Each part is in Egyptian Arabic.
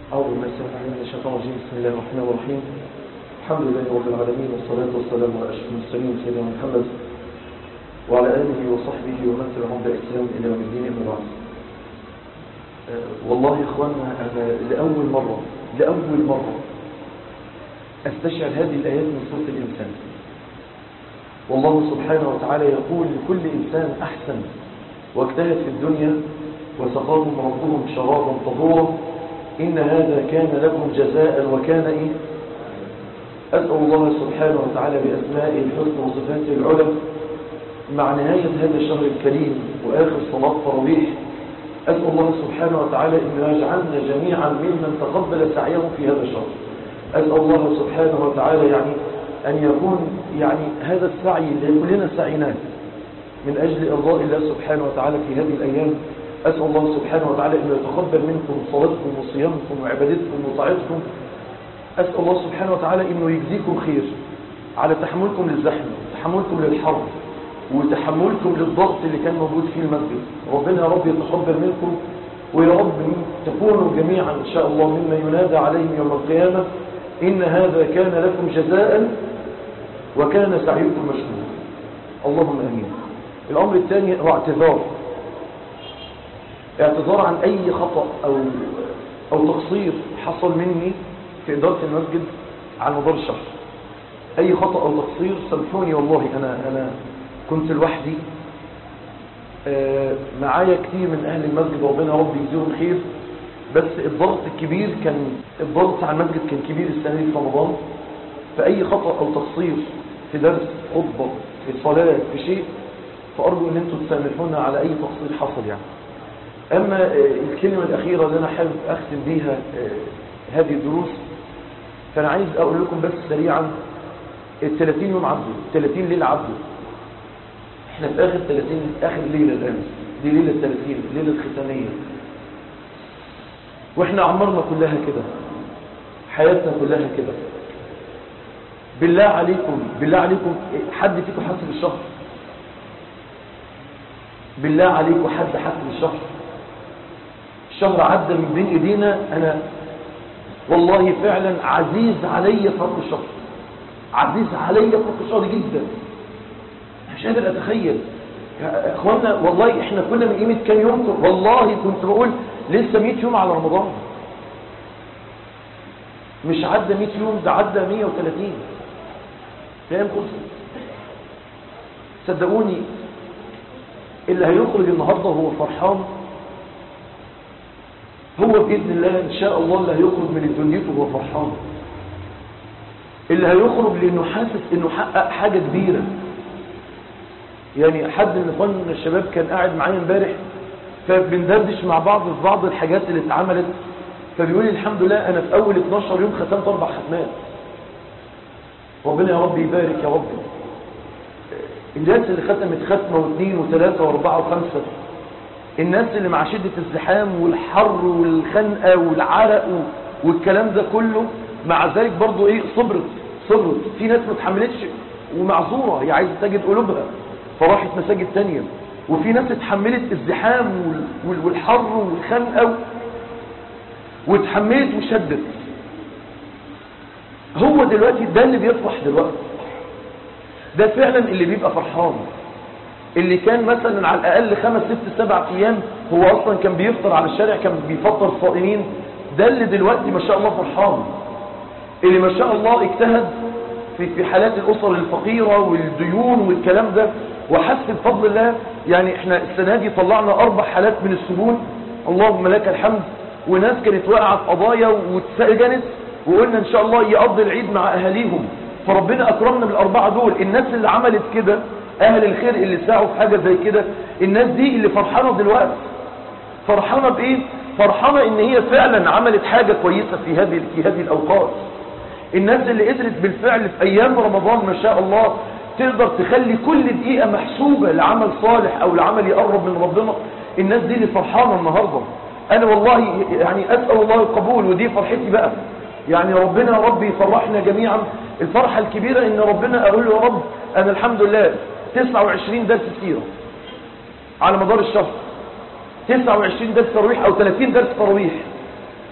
أعوذ بالله السلام عليكم من الشيطان الرجيم بسم الله الرحمن الرحيم الحمد لله رب العالمين والصلاة والسلام على أشرف المرسلين سيدنا محمد وعلى آله وصحبه ومن تبعهم بإسلام إلى يوم الدين أما بعد آه، والله يا إخواننا أنا لأول مرة لأول مرة أستشعر هذه الآيات من صوت الإنسان والله سبحانه وتعالى يقول لكل إنسان أحسن واجتهد في الدنيا وسقاهم ربهم شرابا طهورا إن هذا كان لكم جزاء وكان إيه أسأل الله سبحانه وتعالى بأسمائه الحسنى وصفاته العلى مع نهاية هذا الشهر الكريم وآخر صلاة تراويح أسأل الله سبحانه وتعالى أن يجعلنا جميعا ممن تقبل سعيه في هذا الشهر أسأل الله سبحانه وتعالى يعني أن يكون يعني هذا السعي اللي كلنا سعيناه من أجل إرضاء الله سبحانه وتعالى في هذه الأيام أسأل الله سبحانه وتعالى أن يتقبل منكم صلاتكم وصيامكم وعبادتكم وطاعتكم أسأل الله سبحانه وتعالى أنه يجزيكم خير على تحملكم للزحمة وتحملكم للحرب وتحملكم للضغط اللي كان موجود في المسجد ربنا يا رب يتقبل منكم ويا رب تكونوا جميعا إن شاء الله مما ينادى عليهم يوم القيامة إن هذا كان لكم جزاء وكان سعيكم مشكورا اللهم أمين الأمر الثاني هو اعتذار اعتذار عن أي خطأ أو, أو تقصير حصل مني في إدارة المسجد على مدار الشهر أي خطأ أو تقصير سامحوني والله أنا, أنا كنت لوحدي آه، معايا كتير من أهل المسجد ربنا رب يجزيهم خير بس الضغط الكبير كان الضغط على المسجد كان كبير السنة دي في رمضان فأي خطأ أو تقصير في درس خطبة في صلاة في شيء فأرجو أن أنتم تسامحونا على أي تقصير حصل يعني أما آه، الكلمة الأخيرة اللي أنا حابب أختم بيها آه، هذه الدروس فأنا عايز أقول لكم بس سريعا ال 30 يوم عدوا 30 ليلة عدوا احنا في آخر 30 آخر ليلة الآن دي ليلة 30 الليلة الختامية واحنا عمرنا كلها كده حياتنا كلها كده بالله عليكم بالله عليكم حد فيكم حاسب الشهر بالله عليكم حد حاسب الشهر الشهر عدى من بين ايدينا انا والله فعلا عزيز علي فرق الشهر عزيز علي فرق الشهر جدا مش قادر اتخيل يا اخوانا والله احنا كنا من قيمه كام يوم والله كنت بقول لسه 100 يوم على رمضان مش عدى 100 يوم ده عدى 130 الايام خلصت صدقوني اللي هيخرج النهارده هو فرحان هو باذن الله ان شاء الله اللي هيخرج من دنيته هو فرحان اللي هيخرج لانه حاسس انه حقق حاجه كبيره يعني حد من اخواننا الشباب كان قاعد معايا امبارح فبندردش مع بعض في بعض الحاجات اللي اتعملت فبيقول لي الحمد لله انا في اول 12 يوم ختمت اربع ختمات ربنا يا رب يبارك يا رب الناس اللي ختمت ختمه واثنين وثلاثه واربعه وخمسه الناس اللي مع شده الزحام والحر والخنقه والعرق والكلام ده كله مع ذلك برضه ايه صبرت صبرت في ناس ما اتحملتش ومعذوره هي عايزه تجد قلوبها فراحت مساجد تانية وفي ناس اتحملت الزحام والحر والخنقه واتحملت وشدت هو دلوقتي ده اللي بيفرح دلوقتي ده فعلا اللي بيبقى فرحان اللي كان مثلا على الاقل خمس ست سبع ايام هو اصلا كان بيفطر على الشارع كان بيفطر صائمين ده اللي دلوقتي ما شاء الله فرحان اللي ما شاء الله اجتهد في في حالات الاسر الفقيره والديون والكلام ده وحس بفضل الله يعني احنا السنه دي طلعنا اربع حالات من السجون اللهم لك الحمد وناس كانت واقعه في قضايا واتسجنت وقلنا ان شاء الله يقضي العيد مع اهاليهم فربنا اكرمنا بالاربعه دول الناس اللي عملت كده اهل الخير اللي ساعوا في حاجه زي كده الناس دي اللي فرحانه دلوقتي فرحانه بايه فرحانه ان هي فعلا عملت حاجه كويسه في هذه في هذه الاوقات الناس اللي قدرت بالفعل في ايام رمضان ما شاء الله تقدر تخلي كل دقيقه محسوبه لعمل صالح او لعمل يقرب من ربنا الناس دي اللي فرحانه النهارده انا والله يعني اسال الله القبول ودي فرحتي بقى يعني ربنا يا رب يفرحنا جميعا الفرحة الكبيرة ان ربنا اقول له يا رب انا الحمد لله 29 درس سيرة على مدار الشهر 29 درس تراويح او 30 درس تراويح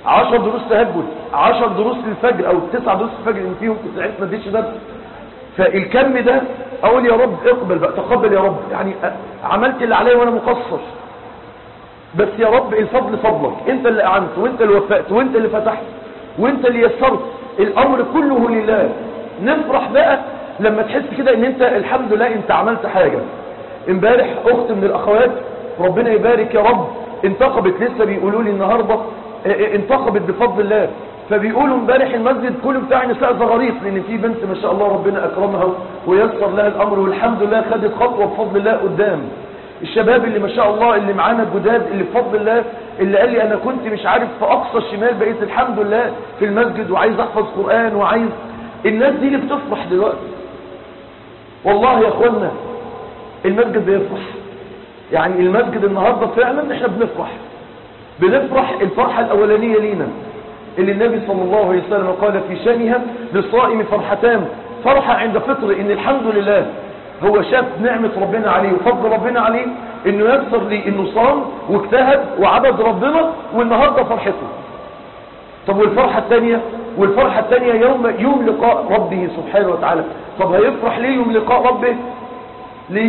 10 دروس تهجد 10 دروس للفجر او 9 دروس الفجر اللي فيهم كنت ساعتها ما اديتش درس فالكم ده اقول يا رب اقبل بقى تقبل يا رب يعني عملت اللي عليا وانا مقصر بس يا رب الفضل فضلك انت اللي اعنت وانت اللي وفقت وانت اللي فتحت وانت اللي يسرت الامر كله لله نفرح بقى لما تحس كده ان انت الحمد لله انت عملت حاجة امبارح اخت من الاخوات ربنا يبارك يا رب انتقبت لسه بيقولوا لي النهاردة انتقبت بفضل الله فبيقولوا امبارح المسجد كله بتاع نساء زغاريط لان في بنت ما شاء الله ربنا اكرمها ويسر لها الامر والحمد لله خدت خطوة بفضل الله قدام الشباب اللي ما شاء الله اللي معانا الجداد اللي بفضل الله اللي قال لي انا كنت مش عارف في اقصى الشمال بقيت الحمد لله في المسجد وعايز احفظ قرآن وعايز الناس دي اللي بتفرح دلوقتي والله يا اخوانا المسجد بيفرح يعني المسجد النهاردة فعلا احنا بنفرح بنفرح الفرحة الاولانية لينا اللي النبي صلى الله عليه وسلم قال في شانها للصائم فرحتان فرحة عند فطر ان الحمد لله هو شاف نعمة ربنا عليه وفضل ربنا عليه انه يكسر لي انه صام واجتهد وعبد ربنا والنهاردة فرحته طب والفرحة الثانية والفرحة الثانية يوم يوم لقاء ربه سبحانه وتعالى طب هيفرح ليه يوم لقاء ربه ليه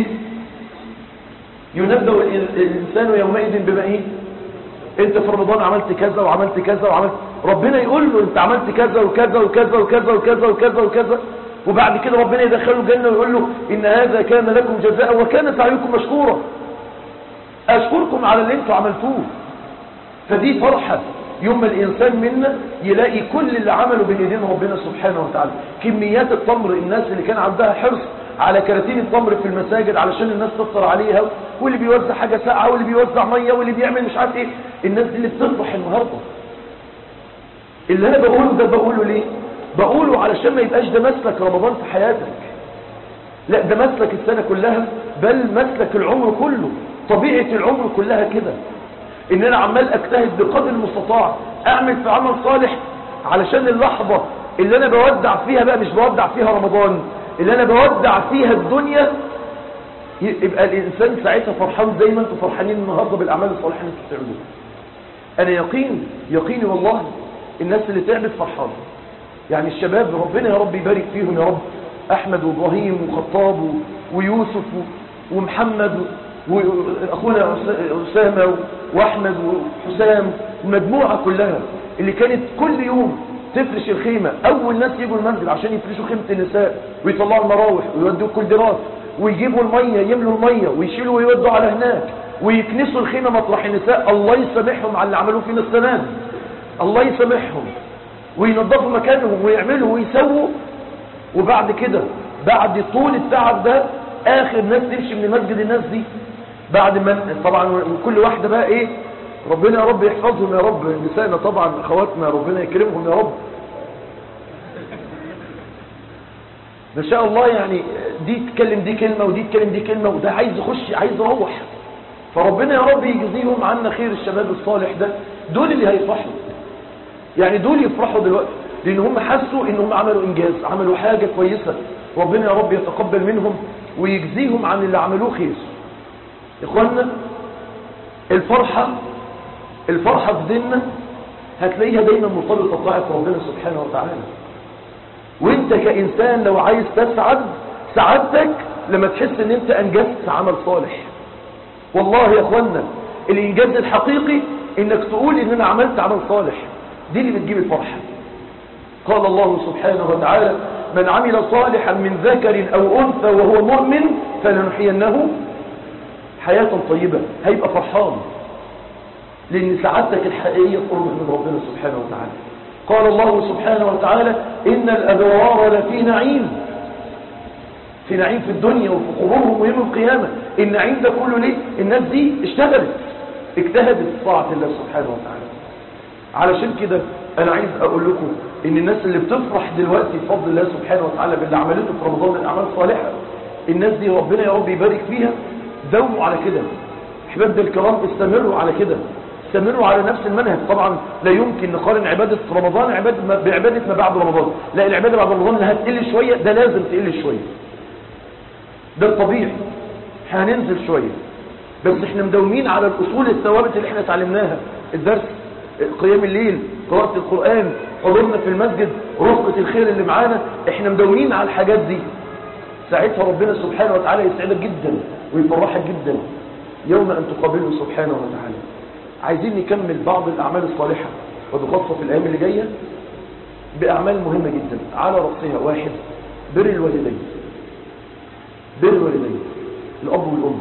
ينبأ الإنسان يومئذ بما ايه انت في رمضان عملت كذا وعملت كذا وعملت ربنا يقول له انت عملت كذا وكذا وكذا وكذا وكذا وكذا وكذا وبعد كده ربنا يدخله الجنة ويقول له إن هذا كان لكم جزاء وكان سعيكم مشكورا أشكركم على اللي انتوا عملتوه فدي فرحة يوم الإنسان منا يلاقي كل اللي عمله بين ايدين ربنا سبحانه وتعالى كميات التمر الناس اللي كان عندها حرص على كراتين التمر في المساجد علشان الناس تفطر عليها واللي بيوزع حاجة ساقعة واللي بيوزع مية واللي بيعمل مش عارف ايه الناس دي اللي بتفرح النهاردة اللي انا بقوله ده بقوله ليه بقوله علشان ما يبقاش ده مسلك رمضان في حياتك لا ده مسلك السنة كلها بل مسلك العمر كله طبيعة العمر كلها كده ان انا عمال اجتهد بقدر المستطاع اعمل في عمل صالح علشان اللحظة اللي انا بودع فيها بقى مش بودع فيها رمضان اللي انا بودع فيها الدنيا يبقى الانسان ساعتها فرحان زي ما انتم فرحانين النهارده بالاعمال الصالحه اللي انتم بتعملوها انا يقين يقيني والله الناس اللي تعبت فرحانه يعني الشباب ربنا يا رب يبارك فيهم يا رب احمد وابراهيم وخطاب ويوسف ومحمد واخونا اسامه واحمد وحسام المجموعه كلها اللي كانت كل يوم تفرش الخيمة اول ناس يجوا المنزل عشان يفرشوا خيمة النساء ويطلعوا المراوح ويودوا الكولدرات ويجيبوا المية يملوا المية ويشيلوا ويودوا على هناك ويكنسوا الخيمة مطرح النساء الله يسامحهم على اللي عملوه فينا السنة دي الله يسامحهم وينظفوا مكانهم ويعملوا ويسووا وبعد كده بعد طول التعب ده اخر ناس تمشي من مسجد الناس دي بعد ما طبعا كل واحدة بقى ايه ربنا يا رب يحفظهم يا رب نسائنا طبعا اخواتنا ربنا يكرمهم يا رب ما شاء الله يعني دي تكلم دي كلمة ودي تكلم دي كلمة وده عايز يخش عايز يروح فربنا يا رب يجزيهم عنا خير الشباب الصالح ده دول اللي هيفرحوا يعني دول يفرحوا دلوقتي لان هم حسوا ان هم عملوا انجاز عملوا حاجة كويسة ربنا يا رب يتقبل منهم ويجزيهم عن اللي عملوه خير اخوانا الفرحة الفرحة في ديننا هتلاقيها دايما مرتبطة بطاعة ربنا سبحانه وتعالى وانت كإنسان لو عايز تسعد سعادتك لما تحس ان انت انجزت عمل صالح والله يا اخوانا الانجاز الحقيقي انك تقول ان انا عملت عمل صالح دي اللي بتجيب الفرحة قال الله سبحانه وتعالى من عمل صالحا من ذكر او انثى وهو مؤمن فلنحيينه حياة طيبة هيبقى فرحان لأن سعادتك الحقيقية قرب من ربنا سبحانه وتعالى قال الله سبحانه وتعالى إن الأبرار لفي نعيم في نعيم في الدنيا وفي قبورهم ويوم القيامة النعيم ده كله ليه الناس دي اشتغلت اجتهدت في طاعة الله سبحانه وتعالى علشان كده أنا عايز أقول لكم إن الناس اللي بتفرح دلوقتي بفضل الله سبحانه وتعالى باللي عملته في رمضان من أعمال صالحة الناس دي ربنا يا رب يبارك فيها دوموا على كده احبابنا الكرام استمروا على كده استمروا على نفس المنهج طبعا لا يمكن نقارن عبادة رمضان عبادة ما بعبادة ما بعد رمضان لا العبادة بعد رمضان اللي هتقل شوية ده لازم تقل شوية ده الطبيعي هننزل شوية بس احنا مدومين على الأصول الثوابت اللي احنا اتعلمناها الدرس قيام الليل قراءة القرآن حضورنا في المسجد رفقة الخير اللي معانا احنا مدونين على الحاجات دي ساعتها ربنا سبحانه وتعالى يسعدك جدا ويفرحك جدا يوم أن تقابله سبحانه وتعالى عايزين نكمل بعض الأعمال الصالحة وبخاصة في الأيام اللي جاية بأعمال مهمة جدا على رأسها واحد بر الوالدين بر الوالدين الأب والأم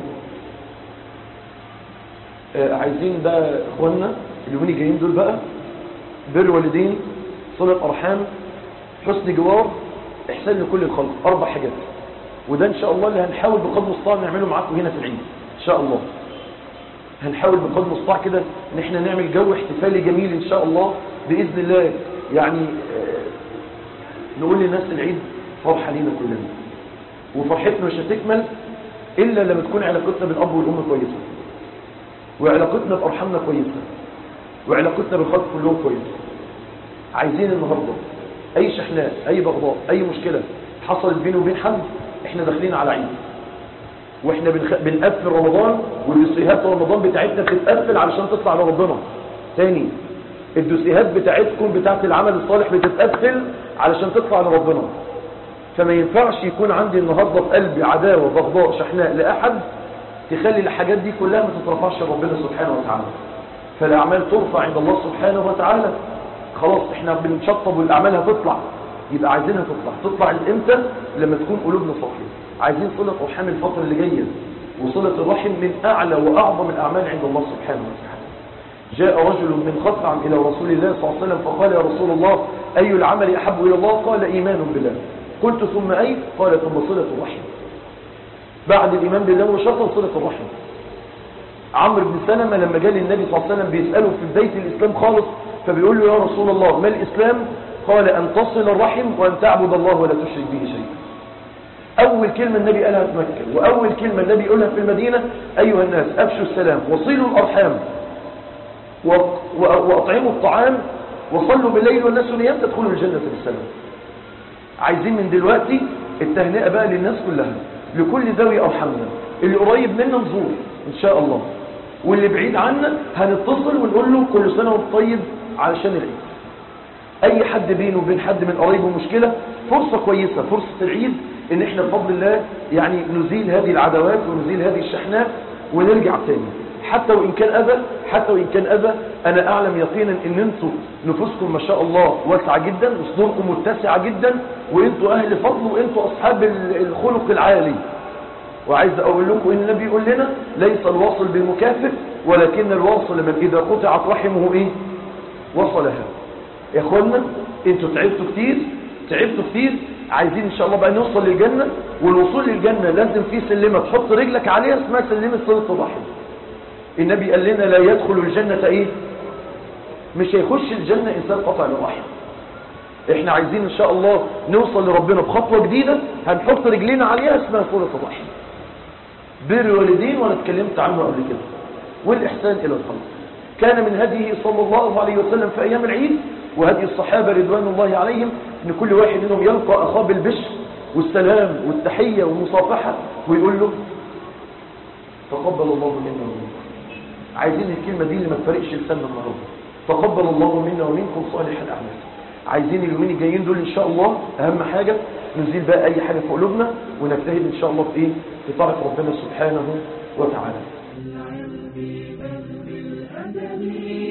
آه عايزين بقى إخواننا اليومين الجايين دول بقى بر الوالدين صلة أرحام حسن جوار إحسان لكل الخلق أربع حاجات وده إن شاء الله اللي هنحاول بقدر المستطاع نعمله معاكم هنا في العيد إن شاء الله هنحاول بقدر المستطاع كده ان احنا نعمل جو احتفالي جميل ان شاء الله باذن الله يعني آه نقول للناس العيد فرحه لينا كلنا وفرحتنا مش هتكمل الا لما تكون علاقتنا بالاب والام كويسه وعلاقتنا بارحامنا كويسه وعلاقتنا بالخلق كلهم كويسه عايزين النهارده اي شحناء اي بغضاء اي مشكله حصلت بيني وبين حد احنا داخلين على عيد واحنا بنخ... بنقفل رمضان والدوسيهات رمضان بتاعتنا بتتقفل علشان تطلع لربنا تاني الدوسيهات بتاعتكم بتاعت العمل الصالح بتتقفل علشان تطلع لربنا فما ينفعش يكون عندي النهارده في قلبي عداوه بغضاء شحناء لاحد تخلي الحاجات دي كلها ما تترفعش لربنا سبحانه وتعالى فالاعمال ترفع عند الله سبحانه وتعالى خلاص احنا بنشطب والاعمال هتطلع يبقى عايزينها تطلع تطلع امتى لما تكون قلوبنا صافيه عايزين صلة أرحام الفترة اللي جاية وصلة الرحم من أعلى وأعظم الأعمال عند الله سبحانه وتعالى جاء رجل من خطعم إلى رسول الله صلى الله عليه وسلم فقال يا رسول الله أي العمل أحب إلى الله قال إيمان بالله قلت ثم أي قال ثم صلة الرحم بعد الإيمان بالله وشرطا صلة الرحم عمرو بن سلمة لما جاء للنبي صلى الله عليه وسلم بيسأله في بداية الإسلام خالص فبيقول له يا رسول الله ما الإسلام قال أن تصل الرحم وأن تعبد الله ولا تشرك به شيئا أول كلمة النبي قالها في مكة وأول كلمة النبي يقولها في المدينة أيها الناس أبشوا السلام وصلوا الأرحام وأطعموا الطعام وصلوا بالليل والناس نيام تدخلوا الجنة بالسلام عايزين من دلوقتي التهنئة بقى للناس كلها لكل ذوي أرحمنا اللي قريب منا نزور إن شاء الله واللي بعيد عنا هنتصل ونقول له كل سنة وانت طيب علشان العيد أي حد بينه وبين حد من قرايبه مشكلة فرصة كويسة فرصة العيد ان احنا بفضل الله يعني نزيل هذه العداوات ونزيل هذه الشحنات ونرجع تاني حتى وإن كان أذى حتى وإن كان أذى أنا أعلم يقينا إن أنتم نفوسكم ما شاء الله واسعة جدا وصدوركم متسعة جدا وأنتم أهل فضل وأنتم أصحاب الخلق العالي وعايز أقول لكم إن النبي يقول لنا ليس الواصل بالمكافئ ولكن الواصل من إذا قطعت رحمه إيه وصلها يا أخوانا أنتوا تعبتوا كتير تعبتوا كتير عايزين ان شاء الله بقى نوصل للجنة والوصول للجنة لازم في سلمة تحط رجلك عليها اسمها سلمة صلة الرحم النبي قال لنا لا يدخل الجنة ايه مش هيخش الجنة انسان قطع الرحم احنا عايزين ان شاء الله نوصل لربنا بخطوة جديدة هنحط رجلينا عليها اسمها صلة الرحم بر الوالدين وانا اتكلمت عنه قبل كده والاحسان الى الخلق كان من هديه صلى الله عليه وسلم في ايام العيد وهدي الصحابة رضوان الله عليهم ان كل واحد منهم يلقى اخاه بالبشر والسلام والتحية والمصافحة ويقول له تقبل الله منا ومنكم عايزين الكلمة دي اللي ما تفرقش لساننا النهارده تقبل الله منا ومنكم صالح الاعمال عايزين اليومين الجايين دول ان شاء الله اهم حاجة نزيل بقى اي حاجة في قلوبنا ونجتهد ان شاء الله في ايه في طاعة ربنا سبحانه وتعالى